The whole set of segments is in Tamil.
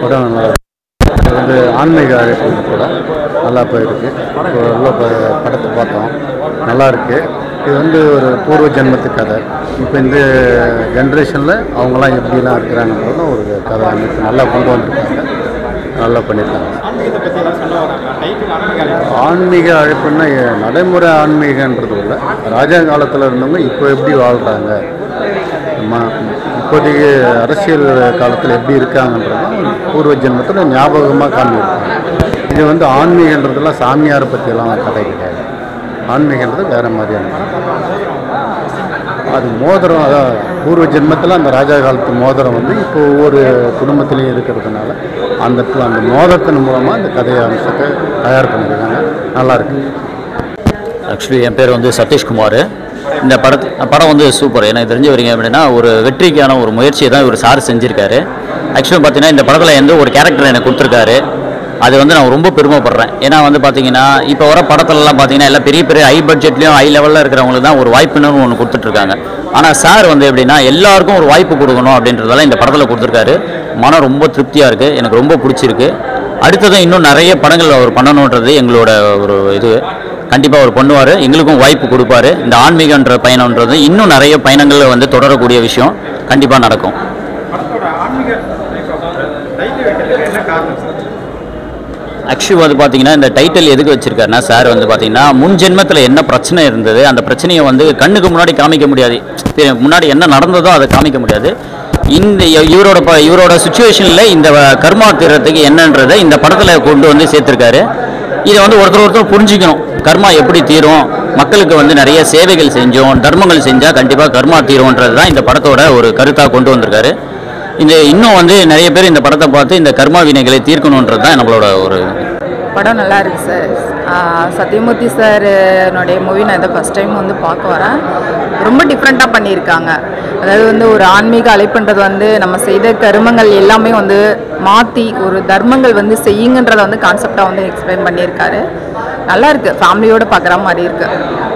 படம் நல்லா இருக்கு. இது வந்து ஆன்மீக அழைப்பு கூட நல்லா போயிருக்கு இப்போ உள்ள ப- படத்தை பார்த்தோம் நல்லா இருக்கு இது வந்து ஒரு பூர்வ ஜென்மத்து கதை இப்போ இந்த ஜென்ரேஷனில் அவங்களாம் எப்படிலாம் இருக்கிறாங்கன்றது ஒரு கதை அமைப்பு நல்லா கொண்டு வந்திருக்காங்க நல்லா பண்ணியிருக்காங்க ஆன்மீகத்தை பற்றி எல்லாம் சொல்ல வராங்க டைட்டில் ஆன்மீக அழைப்பு ஆன்மீக அழைப்புன்னா எ- நடைமுறை ஆன்மீகன்றது இல்லை ராஜா காலத்தில் இருந்தவங்க இப்போ எப்படி வாழ்கிறாங்க ம- இப்போதைக்கு அரசியல் காலத்தில் எப்படி இருக்காங்கன்றது பூர்வ ஜென்மத்தில் ஞாபகமாக காமியிருக்காங்க இது வந்து ஆன்மீகன்றதுலாம் சாமியாரை பற்றியெல்லாம் கதை கிடையாது ஆன்மீகன்றது வேறு மாதிரியான அது மோதிரம் அதான் பூர்வ ஜென்மத்தில் அந்த ராஜா காலத்து மோதிரம் வந்து இப்போ ஒவ்வொரு குடும்பத்திலையும் இருக்கிறதுனால அந்த அந்த மோதிரத்தின் மூலமாக அந்த கதையை அம்சத்தை தயார் பண்ணியிருக்காங்க நல்லா இருக்கு ஆக்சுவலி என் பேர் வந்து சதீஷ்குமார் இந்த படத்து படம் வந்து சூப்பர் எனக்கு தெரிஞ்சு வரீங்க அப்படின்னா ஒரு வெற்றிக்கான ஒரு முயற்சியை தான் இவர் சார் செஞ்சுருக்காரு ஆக்சுவலி பார்த்தீங்கன்னா இந்த படத்தில் எந்த ஒரு கேரக்டர் எனக்கு கொடுத்துருக்காரு அது வந்து நான் ரொம்ப பெருமைப்படுறேன் ஏன்னா வந்து பார்த்தீங்கன்னா இப்போ வர படத்துலலாம் பார்த்தீங்கன்னா எல்லாம் பெரிய பெரிய ஹை பட்ஜெட்லேயும் ஹை லெவலில் இருக்கிறவங்களுக்கு தான் ஒரு வாய்ப்புன்னு ஒன்று கொடுத்துட்ருக்காங்க ஆனால் சார் வந்து எப்படின்னா எல்லாருக்கும் ஒரு வாய்ப்பு கொடுக்கணும் அப்படின்றதால இந்த படத்தில் கொடுத்துருக்காரு மனம் ரொம்ப திருப்தியாக இருக்குது எனக்கு ரொம்ப பிடிச்சிருக்கு அடுத்ததும் இன்னும் நிறைய படங்கள் அவர் பண்ணணுன்றது எங்களோட ஒரு இது கண்டிப்பாக அவர் பண்ணுவார் எங்களுக்கும் வாய்ப்பு கொடுப்பாரு இந்த ஆன்மீகன்ற பயணம்ன்றது இன்னும் நிறைய பயணங்கள் வந்து தொடரக்கூடிய விஷயம் கண்டிப்பாக நடக்கும் படத்தோட ஆன்மீக டைட்டில் வைக்கிறதுக்கு என்ன காரணம் சார் ஆக்சுவலி வந்து பார்த்தீங்கன்னா இந்த டைட்டில் எதுக்கு வச்சிருக்காருன்னா சார் வந்து பார்த்தீங்கன்னா முன் ஜென்மத்தில் என்ன பிரச்சனை இருந்தது அந்த பிரச்சனையை வந்து கண்ணுக்கு முன்னாடி காமிக்க முடியாது பிற- முன்னாடி என்ன நடந்ததோ அதை காமிக்க முடியாது இந்த இவரோட ப இவரோட சுச்சுவேஷனில் இந்த கர்மா தீரத்துக்கு என்னன்றதை இந்த படத்தில் கொண்டு வந்து சேர்த்துருக்காரு இதை வந்து ஒருத்தர் ஒருத்தர் புரிஞ்சுக்கணும் கர்மா எப்படி தீரும் மக்களுக்கு வந்து நிறைய சேவைகள் செஞ்சோம் தர்மங்கள் செஞ்சால் கண்டிப்பாக கர்மா தீரும்ன்றது தான் இந்த படத்தோட ஒரு கருத்தாக கொண்டு வந்திருக்காரு இந்த இன்னும் வந்து நிறைய பேர் இந்த படத்தை பார்த்து இந்த கர்மா வினைகளை தீர்க்கணுன்றது தான் நம்மளோட ஒரு படம் நல்லா இருக்கு சார் ஆஹ் சத்யமூர்த்தி சார்னுடைய மூவி நான் இதை ஃபஸ்ட் டைம் வந்து பார்க்க வரேன் ரொம்ப டிஃப்ரெண்ட்டாக பண்ணியிருக்காங்க அதாவது வந்து ஒரு ஆன்மீக அழைப்புன்றது வந்து நம்ம செய்த கருமங்கள் எல்லாமே வந்து மாற்றி ஒரு தர்மங்கள் வந்து செய்யுங்கன்றதை வந்து கான்செப்டாக வந்து எக்ஸ்பிளைன் பண்ணியிருக்காரு நல்லா இருக்கு ஃபேமிலியோட பார்க்குற மாதிரி இருக்கு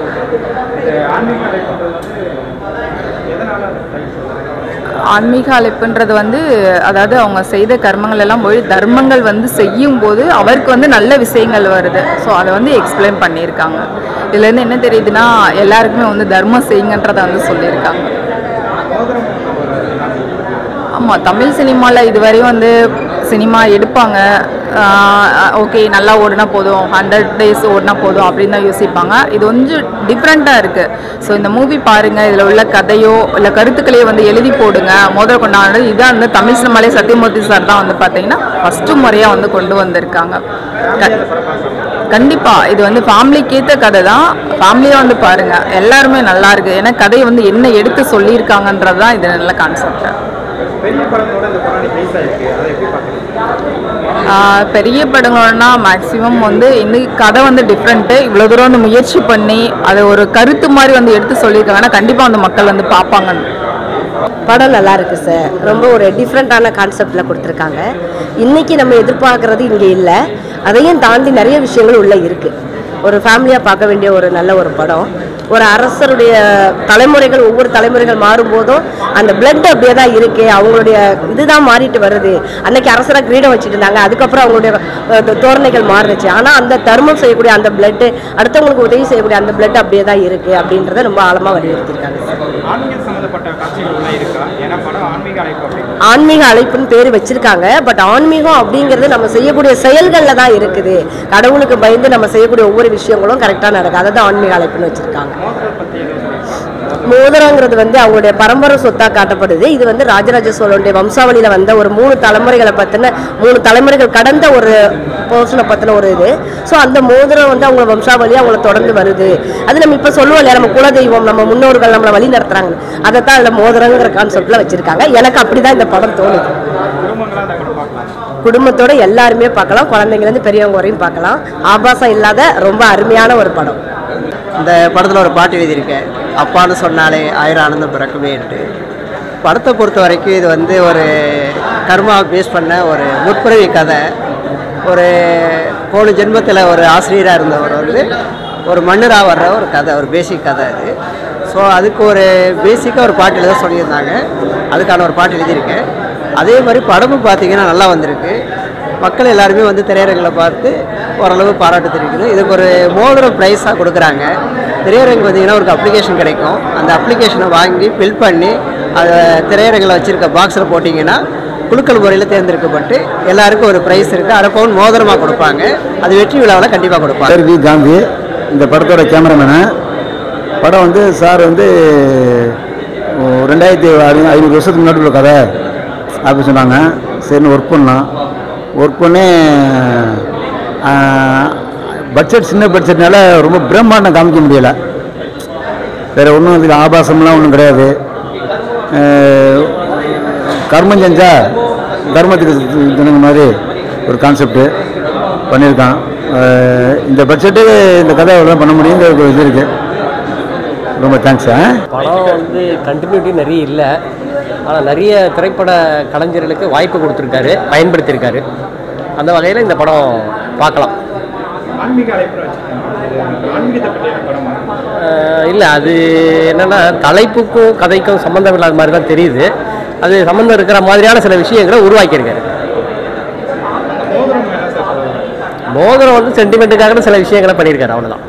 ஆன்மீக அழைப்புன்றது வந்து அதாவது அவங்க செய்த கர்மங்கள் எல்லாம் போய் தர்மங்கள் வந்து செய்யும் போது அவருக்கு வந்து நல்ல விஷயங்கள் வருது ஸோ அதை வந்து எக்ஸ்பிளைன் பண்ணியிருக்காங்க இதுலேருந்து என்ன தெரியுதுன்னா எல்லாருக்குமே வந்து தர்மம் செய்யுங்கன்றதை வந்து சொல்லியிருக்காங்க ஆமாம் தமிழ் சினிமாவில் இதுவரையும் வந்து சினிமா எடுப்பாங்க ஓகே நல்லா ஓடினா போதும் ஹண்ட்ரட் டேஸ் ஓடினா போதும் அப்படின்னு தான் யோசிப்பாங்க இது கொஞ்சம் டிஃப்ரெண்ட்டாக இருக்குது ஸோ இந்த மூவி பாருங்கள் இதில் உள்ள கதையோ இல்லை கருத்துக்களையோ வந்து எழுதி போடுங்க முதல் கொண்டாடுறது இதான் வந்து தமிழ் சினிமாலே சத்யமூர்த்தி சார் தான் வந்து பார்த்தீங்கன்னா ஃபஸ்ட்டு முறையாக வந்து கொண்டு வந்திருக்காங்க க- கண்டிப்பா இது வந்து ஃபேமிலிக்கு ஏற்ற கதை தான் ஃபேமிலியாக வந்து பாருங்க எல்லாருமே நல்லா இருக்கு ஏன்னா கதையை வந்து என்ன எடுத்து சொல்லியிருக்காங்கன்றது தான் இது நல்ல கான்செப்ட் பெரிய படத்தோட இந்த படம் ரிலீஸ் ஆயிருக்கு அதை எப்படி பார்க்குறீங்க பெரிய படங்கள்னா மேக்ஸிமம் வந்து இந்த கதை வந்து டிஃப்ரெண்ட்டு இவ்வளோ தூரம் வந்து முயற்சி பண்ணி அதை ஒரு கருத்து மாதிரி வந்து எடுத்து சொல்லியிருக்காங்கன்னா கண்டிப்பாக வந்து மக்கள் வந்து பார்ப்பாங்க படம் நல்லா இருக்கு சார் ரொம்ப ஒரு டிஃப்ரெண்ட்டான கான்செப்டில் கொடுத்துருக்காங்க இன்னைக்கு நம்ம எதிர்பார்க்கறது இங்கே இல்லை அதையும் தாண்டி நிறைய விஷயங்கள் உள்ளே இருக்கு ஒரு ஃபேமிலியாக பார்க்க வேண்டிய ஒரு நல்ல ஒரு படம் ஒரு அரசருடைய தலைமுறைகள் ஒவ்வொரு தலைமுறைகள் மாறும்போதும் அந்த பிளட் அப்படியே தான் இருக்கு அவங்களுடைய இதுதான் மாறிட்டு வருது அன்னைக்கு அரசராக கிரீடம் வச்சுட்டு இருந்தாங்க அதுக்கப்புறம் அவங்களுடைய அஹ், தோரணைகள் மாறுனுச்சு ஆனால் அந்த தர்மம் செய்யக்கூடிய அந்த பிளட்டு அடுத்தவங்களுக்கு உதவி செய்யக்கூடிய அந்த பிளட் அப்படியே தான் இருக்கு அப்படின்றத ரொம்ப ஆழமாக வலியுறுத்தியிருக்காங்க சார் ஆன்மீக சம்மந்தப்பட்ட காட்சிகள் உள்ள இருக்கா ஏன்னா படம் ஆன்மீக அழைப்பு அப்படின்னு ஆன்மீக அழைப்புன்னு பேர் வச்சிருக்காங்க பட் ஆன்மீகம் அப்படிங்கிறது நம்ம செய்யக்கூடிய செயல்களில் தான் இருக்குது கடவுளுக்கு பயந்து நம்ம செய்யக்கூடிய ஒவ்வொரு விஷயங்களும் கரெக்டாக நடக்கும் அதை தான் ஆன்மீக அழைப்புன்னு வச்சிருக்காங்க மோதிரங்கிறது வந்து அவங்களுடைய பரம்பரை சொத்தாக காட்டப்படுது இது வந்து ராஜராஜ சோழனுடைய வம்சாவளியில் வந்த ஒரு மூணு தலைமுறைகளை பற்றின மூணு தலைமுறைகள் கடந்த ஒரு போர்ஷனை பற்றின ஒரு இது ஸோ அந்த மோதிரம் வந்து அவங்க வம்சாவளி அவங்கள தொடர்ந்து வருது அது நம்ம இப்போ சொல்லுவோம் இல்லையா நம்ம குலதெய்வம் நம்ம முன்னோர்கள் நம்மளை வழி நடத்துறாங்க அதை தான் அதில் மோதிரங்கிற கான்செப்டில் வச்சுருக்காங்க எனக்கு அப்படி தான் இந்த படம் தோணுது குடும்பங்களாக அந்த படம் பார்க்கலாம் குடும்பத்தோட எல்லாருமே பார்க்கலாம் குழந்தைங்கலேருந்து பெரியவங்க வரையும் பார்க்கலாம் ஆபாசம் இல்லாத ரொம்ப அருமையான ஒரு படம் இந்த படத்தில் ஒரு பாட்டு எழுதியிருக்கேன் அப்பான்னு சொன்னாலே ஆயிரம் ஆனந்தம் பிறக்குமேன்ட்டு படத்தை பொறுத்த வரைக்கும் இது வந்து ஒரு கர்மா பேஸ் பண்ண ஒரு முற்பிறவி கதை ஒரு போன ஜென்மத்தில் ஒரு ஆசிரியராக இருந்தவர் வந்து ஒரு மன்னராக வர்ற ஒரு கதை ஒரு பேசிக் கதை அது ஸோ அதுக்கு ஒரு பேசிக்காக ஒரு பாட்டு எழுத சொல்லியிருந்தாங்க அதுக்கான ஒரு பாட்டு எழுதியிருக்கேன் அதே மாதிரி படமும் பார்த்தீங்கன்னா நல்லா வந்திருக்கு மக்கள் எல்லாருமே வந்து திரையரங்களை பார்த்து ஓரளவு பாராட்டு தெரிவிக்குது இதுக்கு ஒரு மோதிரம் ப்ரைஸாக கொடுக்குறாங்க திரையரங்கு பார்த்தீங்கன்னா ஒரு அப்ளிகேஷன் கிடைக்கும் அந்த அப்ளிகேஷனை வாங்கி ஃபில் பண்ணி அதை திரையரங்கில் வச்சுருக்க பாக்ஸில் போட்டிங்கன்னா குலுக்கல் முறையில் தேர்ந்தெடுக்கப்பட்டு எல்லாருக்கும் ஒரு ப்ரைஸ் இருக்குது அரை பவுன் மோதிரமாக கொடுப்பாங்க அது வெற்றி விழாவில் கண்டிப்பாக கொடுப்பாங்க பேர் வி காந்தி இந்த படத்தோட கேமராமேனு படம் வந்து சார் வந்து ஓ, ரெண்டாயிரத்தி ஐ- ஐநூறு வருஷத்துக்கு முன்னாடி உள்ள கதை அப்படி சொன்னாங்க சரின்னு ஒர்க் பண்ணோம் ஒர்க் பண்ணி பட்ஜெட் சின்ன பட்ஜெட்னால ரொம்ப பிரம்மாண்டம் காமிக்க முடியலை வேறு ஒன்றும் இதுக்கு ஆபாசம்லாம் ஒன்றும் கிடையாது அஹ், கர்மம் செஞ்சா தர்மத்துக்கு தினங்க மாதிரி ஒரு கான்செப்ட்டு பண்ணியிருக்கான் அஹ், இந்த பட்ஜெட்டு இந்த கதை தான் பண்ண முடியுங்கிற ஒரு இது இருக்குது ரொம்ப தேங்க்ஸ் ஆ படம் வந்து கண்டினியூட்டி நிறைய இல்லை ஆனால் நிறைய திரைப்பட கலைஞர்களுக்கு வாய்ப்பு கொடுத்துருக்காரு பயன்படுத்தியிருக்காரு அந்த வகையில் இந்த படம் பார்க்கலாம் ஆன்மீக அழைப்பு வச்சுருக்காங்க ஆன்மீகத்தை பற்றியான படமா இல்லை அது என்னென்னா தலைப்புக்கும் கதைக்கும் சம்மந்தம் இல்லாத மாதிரி தான் தெரியுது அது சம்மந்தம் இருக்கிற மாதிரியான சில விஷயங்களை உருவாக்கியிருக்காரு மோதிரம் என்ன சார் சொல்லுவாங்க மோதிரம் வந்து சென்டிமெண்ட்டுக்காக சில விஷயங்களை பண்ணியிருக்காரு அவ்வளோதான்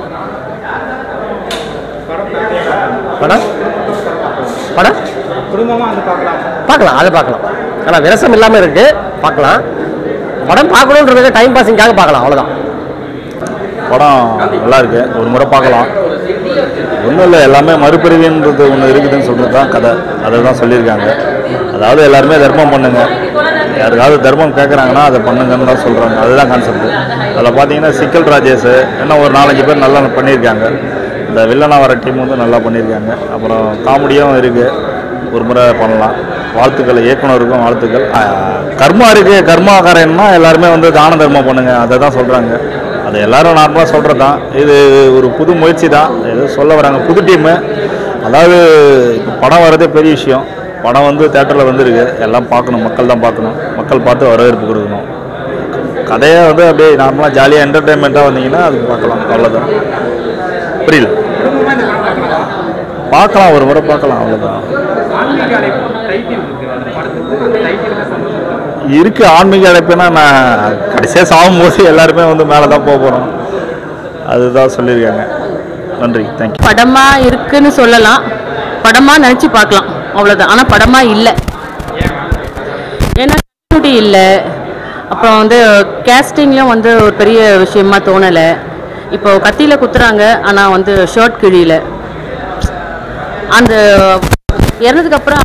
படம் படம் குடும்பமாக வந்து பார்க்கலாம் பார்க்கலாம் அதை பார்க்கலாம் ஆனால் விரசம் இல்லாமல் இருக்கு பார்க்கலாம் படம் பார்க்கணுன்றதுக்கு டைம் பாசிங்காக பார்க்கலாம் அவ்வளோதான் படம் நல்லா இருக்கு ஒரு முறை பார்க்கலாம் ஒன்றும் இல்லை எல்லாமே மறுபிரிவுன்றது ஒன்று இருக்குதுன்னு சொல்கிறது தான் கதை அதை தான் சொல்லியிருக்காங்க அதாவது எல்லாருமே தர்மம் பண்ணுங்க யாருக்காவது தர்மம் கேட்குறாங்கன்னா அதை பண்ணுங்கன்னு தான் சொல்கிறாங்க அதுதான் கான்செப்ட் அதில் பார்த்தீங்கன்னா சிக்கல் ராஜேஷ் இன்னும் ஒரு நாலஞ்சு பேர் நல்லா பண்ணியிருக்காங்க இந்த வில்லனா வர டீம் வந்து நல்லா பண்ணியிருக்காங்க அப்புறம் காமெடியும் இருக்குது ஒரு முறை பண்ணலாம் வாழ்த்துக்கள் இயக்குனருக்கும் வாழ்த்துக்கள் ஆஹ், கர்மா இருக்குது கர்மாக்காரன்னா எல்லாருமே வந்து தான தர்மம் பண்ணுங்க அதை தான் சொல்கிறாங்க அது எல்லாரும் நார்மலாக சொல்கிறது தான் இது ஒரு புது முயற்சி தான் ஏதோ சொல்ல வராங்க புது டீமு அதாவது இப்போ படம் வர்றதே பெரிய விஷயம் படம் வந்து தேட்டரில் வந்துருக்கு எல்லாம் பார்க்கணும் மக்கள் தான் பார்க்கணும் மக்கள் பார்த்து வரவேற்பு கொடுக்கணும் கதையை வந்து அப்படியே நார்மலாக ஜாலியாக என்டர்டெயின்மெண்ட்டாக வந்தீங்கன்னா அது பார்க்கலாம் அவ்வளோதான் புரியல பார்க்கலாம் ஒரு முறை பார்க்கலாம் அவ்வளோதான் ஆன்மீக அழைப்பு டைட்டில் இருக்கு அந்த படத்துக்கு அந்த டைட்டிலுக்கு சம்மந்தம் இருக்கு ஆன்மீக அழைப்புனா நான் கடைசியாக சாகும்போது எல்லாருமே வந்து மேலே தான் போக போகிறோம் அதுதான் சொல்லியிருக்காங்க நன்றி தேங்க்யூ படமா இருக்குன்னு சொல்லலாம் படமா நினச்சி பார்க்கலாம் அவ்வளோதான் ஆனால் படமா இல்லை ஏன்னா continuity இல்லை அப்புறம் வந்து கேஸ்டிங்லையும் வந்து ஒரு பெரிய விஷயமா தோணலை இப்போ கத்தியில் குத்துறாங்க ஆனால் வந்து ஷர்ட் கிழியில அந்த இறந்ததுக்கு அப்புறம்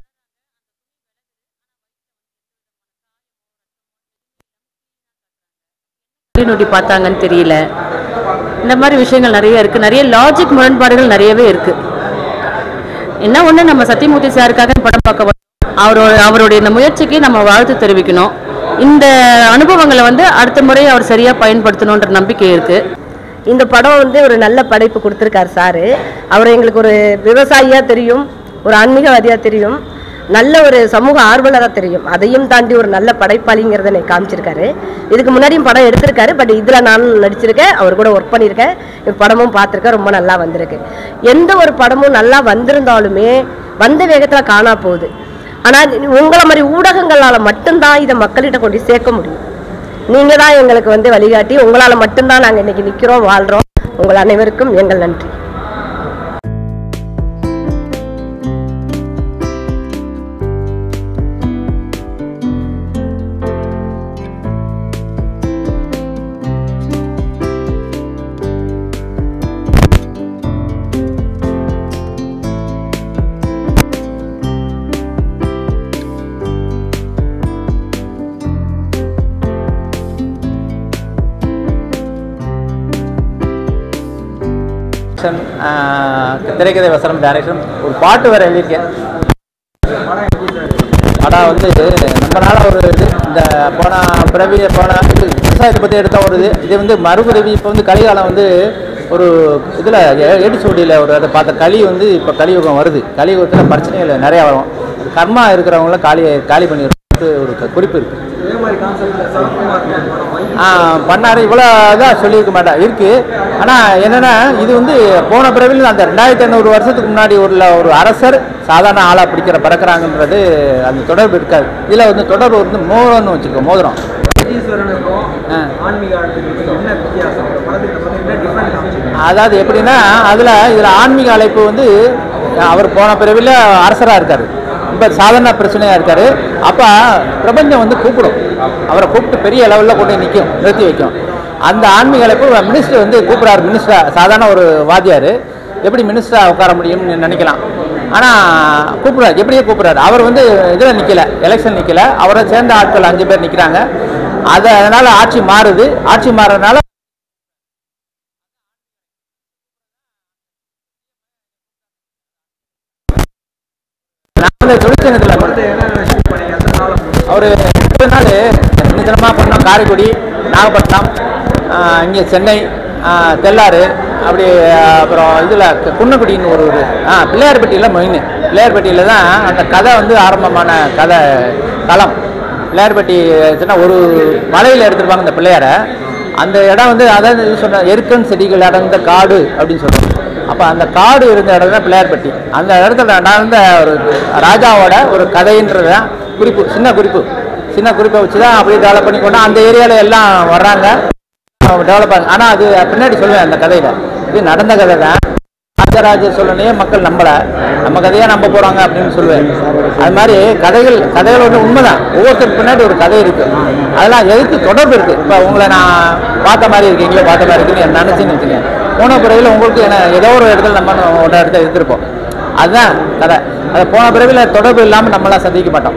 நோட்டி பார்த்தாங்கன்னு தெரியல இந்த மாதிரி விஷயங்கள் நிறைய இருக்கு நிறைய லாஜிக் முரண்பாடுகள் நிறையவே இருக்கு என்ன ஒன்று நம்ம சத்தியமூர்த்தி சாருக்காக படம் பார்க்க வரோம். அவரோட அவருடைய இந்த முயற்சிக்கு நம்ம வாழ்த்து தெரிவிக்கணும் இந்த அனுபவங்களை வந்து அடுத்த முறை அவர் சரியாக பயன்படுத்தணுன்ற நம்பிக்கை இருக்கு இந்த படம் வந்து ஒரு நல்ல படைப்பு கொடுத்துருக்காரு சாரு அவர் எங்களுக்கு ஒரு விவசாயியாக தெரியும் ஒரு ஆன்மீகவாதியாக தெரியும் நல்ல ஒரு சமூக ஆர்வலராக தெரியும் அதையும் தாண்டி ஒரு நல்ல படைப்பாளிங்கிறத எனக்கு காமிச்சிருக்காரு இதுக்கு முன்னாடியும் படம் எடுத்திருக்காரு பட் இதில் நானும் நடிச்சிருக்கேன் அவர் கூட ஒர்க் பண்ணியிருக்கேன் இந்த படமும் பார்த்துருக்கேன் ரொம்ப நல்லா வந்திருக்கு எந்த ஒரு படமும் நல்லா வந்திருந்தாலுமே வந்த வேகத்தில் காணா போகுது ஆனால் உங்களை மாதிரி ஊடகங்களால் மட்டும்தான் இதை மக்கள்கிட்ட கொண்டு சேர்க்க முடியும் நீங்கள் தான் எங்களுக்கு வந்து வழிகாட்டி உங்களால் மட்டும்தான் நாங்கள் இன்னைக்கு நிற்கிறோம் வாழ்கிறோம் உங்கள் அனைவருக்கும் எங்கள் நன்றி திரைக்கதை வசனம் டைரக்ஷன் ஒரு பாட்டு வேற எழுதியிருக்கேன் படம் வந்து ரொம்ப நாளாக ஒரு இது இந்த போன பிறவி போன இது விவசாயத்தை பற்றி எடுத்த ஒரு இது இது வந்து மறுபிறவி இப்போ வந்து கலிகாலம் வந்து ஒரு இதில் ஏடிச்சோடியில் ஒரு அதை பார்த்த களி வந்து இப்போ கலியுகம் வருது கலியுகத்தில் பிரச்சனைகள் நிறையா வரும் கர்மா இருக்கிறவங்கள காலி காலி பண்ணிடுறது ஒரு க- குறிப்பு இருக்குது இதே மாதிரி கான்செப்ட்ல சரத்குமார் படம் ஆ, பண்ணாரு இவ்வளோ இதாக சொல்லியிருக்க மாட்டா இருக்கு ஆனால் என்னன்னா இது வந்து போன பிறவியில் அந்த ரெண்டாயிரத்தி ஐநூறு வருஷத்துக்கு முன்னாடி உள்ள ஒரு அரசர் சாதாரண ஆளாக பிடிக்கிற பறக்கிறாங்கன்றது அந்த தொடர்பு இருக்காது இதில் வந்து தொடர்பு வந்து மோதிரம்னு வச்சுக்கோ மோதிரம் ஈஸ்வரனுக்கும் ஆன்மீக ஆழ்த்துக்கும் என்ன வித்தியாசம் இந்த படத்துக்கு இந்த படத்துக்கு என்ன டிஃப்ரெண்ட் காமிச்சிருக்காங்க அதாவது எப்படின்னா அதில் இதில் ஆன்மீக அழைப்பு வந்து அவர் போன பிறவியில் அரசராக இருக்கார் ரொம்ப சாதாரண பிரச்சனையாக இருக்கார் அப்போ பிரபஞ்சம் வந்து கூப்பிடும் அவரை கூப்பிட்டு பெரிய லெவலில் கொண்டு போய் நிற்கும் நிறுத்தி வைக்கும் அந்த ஆன்மீக அழைப்பு மினிஸ்டர் வந்து கூப்பிட்றாரு மினிஸ்டர் சாதாரண ஒரு வாத்தியார் எப்படி மினிஸ்டராக உட்கார முடியும்னு நினைக்கலாம் ஆனால் கூப்பிட்றாரு எப்படியே கூப்பிட்றாரு அவர் வந்து இதில் நிற்கல எலெக்ஷன் நிற்கல அவரை சேர்ந்த ஆட்கள் அஞ்சு பேர் நிற்கிறாங்க அது அதனால் ஆட்சி மாறுது ஆட்சி மாறுறதுனால நான் வந்து தொழிற்சங்கத்தில் அவர் முப்பது நாள் நிச்சயமாக பண்ணோம் காரைக்குடி நாகப்பட்டினம் இங்கே சென்னை ஆஹ், தெள்ளாறு அப்படி அப்புறம் இதில் குன்னக்குடின்னு ஒரு ஊர் ஆ பிள்ளையார்பட்டியில் மெயின் பிள்ளையார்பட்டியில் தான் அந்த கதை வந்து ஆரம்பமான கதை களம் பிள்ளையார்பட்டி சின்ன ஒரு மலையில் எடுத்திருப்பாங்க இந்த பிள்ளையாரை அந்த இடம் வந்து அதாவது இது சொன்ன எருக்கன் செடிகள் அடர்ந்த காடு அப்படின்னு சொல்லுவாங்க அப்போ அந்த காடு இருந்த இடம் தான் பிள்ளையார்பட்டி அந்த இடத்துல நடந்த ஒரு ராஜாவோட ஒரு கதைன்றது தான் குறிப்பு சின்ன குறிப்பு சின்ன குறிப்பை வச்சு தான் அப்படியே டெவலப் பண்ணி கொண்டு அந்த ஏரியாவில் எல்லாம் வர்றாங்க டெவலப் ஆகுது ஆனால் அது பின்னாடி சொல்லுவேன் அந்த கதையில் இது நடந்த கதை தான் ராஜராஜ சோழனையே மக்கள் நம்பலை நம்ம கதையாக நம்ப போகிறாங்க அப்படின்னு சொல்லுவேன் அது மாதிரி கதைகள் கதைகள் வந்து உண்மைதான் ஒவ்வொருத்தருக்கு பின்னாடி ஒரு கதை இருக்குது அதெல்லாம் எதுக்கு தொடர்பு இருக்குது இப்போ உங்களை நான் பார்த்த மாதிரி இருக்கு எங்கேயோ பார்த்த மாதிரி இருக்குன்னு நினச்சின்னு வச்சுக்கேன் போன பிறவியில் உங்களுக்கு என்ன ஏதோ ஒரு இடத்துல நம்ம ஒரு இடத்துல இருந்திருப்போம் அதுதான் கதை அது போன பிறவியில் தொடர்பு இல்லாமல் நம்மளாம் சந்திக்க மாட்டோம்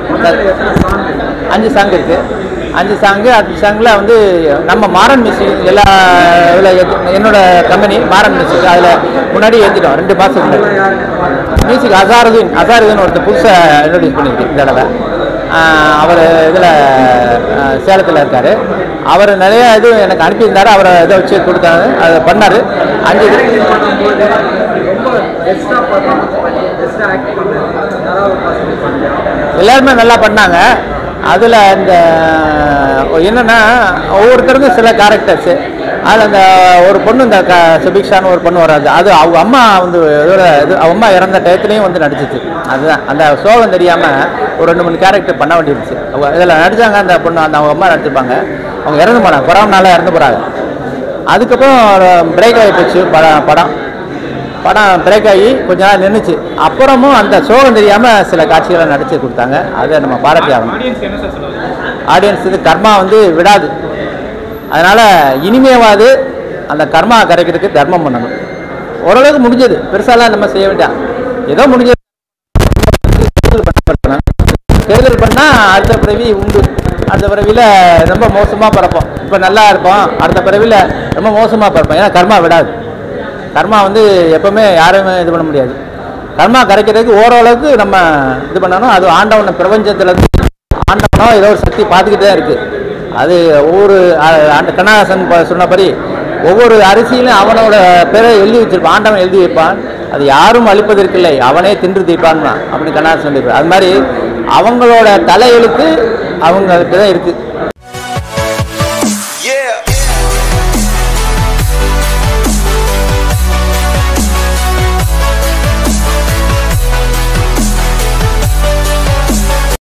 அஞ்சு சாங் இருக்கு அஞ்சு சாங்கு அஞ்சு சாங்கில் வந்து நம்ம மாறன் மியூசிக் எல்லா இதில் என்னோட கம்பெனி மாறன் மியூசிக் அதில் முன்னாடி ஏற்றிட்டோம் ரெண்டு மாதம் முன்னாடி மியூசிக் அசாருதீன் அசாருதீன் ஒருத்தர் புதுசாக இன்ட்ரடியூஸ் பண்ணியிருக்கு இந்த தடவை அவர் இதில் சேலத்தில் இருக்கார் அவர் நிறைய இது எனக்கு அனுப்பியிருந்தாரு அவரை இதை வச்சு கொடுத்தாரு அதை பண்ணார் அஞ்சு இது ரொம்ப பெஸ்ட்டாக பர்ஃபார்மன்ஸ் பண்ணி பெஸ்ட்டாக ஆக்ட் பண்ண யாராவது பசங்க பண்ணியா எல்லாருமே நல்லா பண்ணாங்க அதில் இந்த என்னென்னா ஒவ்வொருத்தருக்கும் சில கேரக்டர்ஸு அதில் அந்த ஒரு பொண்ணு இந்த க சுபிக்ஷான்னு ஒரு பொண்ணு வராது அது அவங்க அம்மா வந்து இதோட இது அவங்க அம்மா இறந்த டயத்துலேயும் வந்து நடிச்சிச்சு அதுதான் அந்த சோகம் தெரியாமல் ஒரு ரெண்டு மூணு கேரக்டர் பண்ண வேண்டியிருந்துச்சு இதில் நடித்தாங்க அந்த பொண்ணு அந்த அவங்க அம்மா நடிச்சிருப்பாங்க அவங்க இறந்து போனாங்க கொரோனால இறந்து போகிறாங்க அதுக்கப்புறம் பிரேக் ஆகி போச்சு படம் படம் படம் பிரேக் ஆகி கொஞ்ச நாள் நின்றுச்சு அப்புறமும் அந்த சோகம் தெரியாமல் சில காட்சிகளை நடிச்சு கொடுத்தாங்க அதை நம்ம பாராட்டி ஆகணும் ஆடியன்ஸ் என்ன சார் சொல்லுவாங்க ஆடியன்ஸ் இது கர்மா வந்து விடாது அதனால் இனிமேவாது அந்த கர்மா கரைக்கிறதுக்கு தர்மம் பண்ணணும் ஓரளவுக்கு முடிஞ்சது பெருசாலாம் நம்ம செய்ய வேண்டாம் ஏதோ முடிஞ்சது கெடுதல் பண்ண கெடுதல் பண்ணால் அடுத்த பிறவி உண்டு அடுத்த பிறவியில் ரொம்ப மோசமாக பிறப்போம் இப்போ நல்லா இருப்போம் அடுத்த பிறவியில் ரொம்ப மோசமாக பிறப்போம் ஏன்னா கர்மா விடாது கர்மா வந்து எப்பவுமே யாருமே இது பண்ண முடியாது கர்மா கரைக்கிறதுக்கு ஓரளவுக்கு நம்ம இது பண்ணணும் அது ஆண்டவனை பிரபஞ்சத்துலேருந்து ஆண்டவனோ ஏதோ ஒரு சக்தி பார்த்துக்கிட்டே தான் இருக்குது அது ஒவ்வொரு அ- ஆண்ட கண்ணாசன் ப- சொன்னபடி ஒவ்வொரு அரிசியிலும் அவனோட பேரை எழுதி வச்சிருப்பான் ஆண்டவன் எழுதி வைப்பான் அது யாரும் அழிப்பதற்கில்லை அவனே தின்று தீர்ப்பான் அப்படின்னு கண்ணாசன் சொல்லியிருப்பார் அது மாதிரி அவங்களோட தலையெழுத்து அவங்ககிட்ட தான் இருக்குது